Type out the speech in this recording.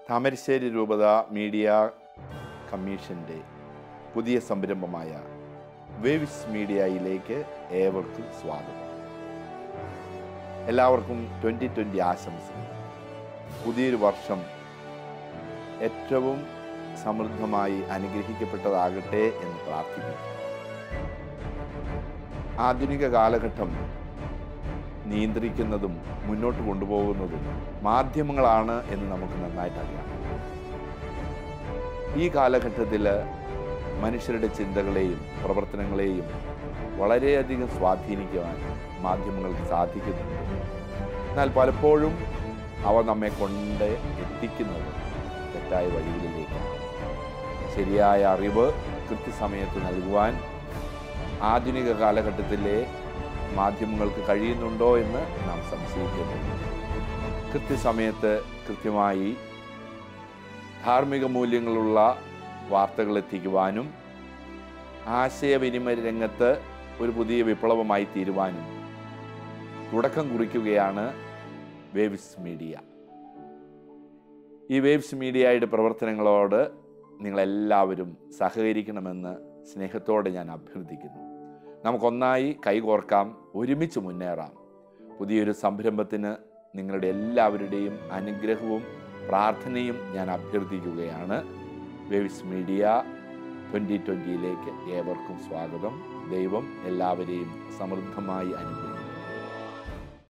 താമരശ്ശേരി രൂപത മീഡിയ കമ്മീഷൻ്റെ പുതിയ സംരംഭമായ വേവിസ് മീഡിയയിലേക്ക് ഏവർക്കും സ്വാഗതം എല്ലാവർക്കും ട്വൻ്റി ട്വൻ്റി ആശംസകൾ പുതിയൊരു വർഷം ഏറ്റവും സമൃദ്ധമായി അനുഗ്രഹിക്കപ്പെട്ടതാകട്ടെ എന്ന് പ്രാർത്ഥിക്കുന്നു ആധുനിക കാലഘട്ടം നിയന്ത്രിക്കുന്നതും മുന്നോട്ട് കൊണ്ടുപോകുന്നതും മാധ്യമങ്ങളാണ് എന്ന് നമുക്ക് നന്നായിട്ട് അറിയാം ഈ കാലഘട്ടത്തിൽ മനുഷ്യരുടെ ചിന്തകളെയും പ്രവർത്തനങ്ങളെയും വളരെയധികം സ്വാധീനിക്കുവാൻ മാധ്യമങ്ങൾക്ക് സാധിക്കുന്നുണ്ട് എന്നാൽ പലപ്പോഴും അവ നമ്മെ കൊണ്ട് എത്തിക്കുന്നത് തെറ്റായ വഴികളിലേക്കാണ് ശരിയായ അറിവ് കൃത്യസമയത്ത് നൽകുവാൻ ആധുനിക കാലഘട്ടത്തിലെ മാധ്യമങ്ങൾക്ക് കഴിയുന്നുണ്ടോ എന്ന് നാം സംശയിക്കേണ്ടതുണ്ട് കൃത്യസമയത്ത് കൃത്യമായി ധാർമ്മിക മൂല്യങ്ങളുള്ള വാർത്തകൾ എത്തിക്കുവാനും ആശയവിനിമയ രംഗത്ത് ഒരു പുതിയ വിപ്ലവമായി തീരുവാനും തുടക്കം കുറിക്കുകയാണ് വേവ്സ് മീഡിയ ഈ വേവ്സ് മീഡിയയുടെ പ്രവർത്തനങ്ങളോട് നിങ്ങളെല്ലാവരും സഹകരിക്കണമെന്ന് സ്നേഹത്തോടെ ഞാൻ അഭ്യർത്ഥിക്കുന്നു നമുക്കൊന്നായി കൈകോർക്കാം ഒരുമിച്ച് മുന്നേറാം പുതിയൊരു സംരംഭത്തിന് നിങ്ങളുടെ എല്ലാവരുടെയും അനുഗ്രഹവും പ്രാർത്ഥനയും ഞാൻ അഭ്യർത്ഥിക്കുകയാണ് വേവിസ് മീഡിയ ട്വൻ്റി ട്വൻ്റിയിലേക്ക് ഏവർക്കും സ്വാഗതം ദൈവം എല്ലാവരെയും സമൃദ്ധമായി അനുഗ്രഹിക്കും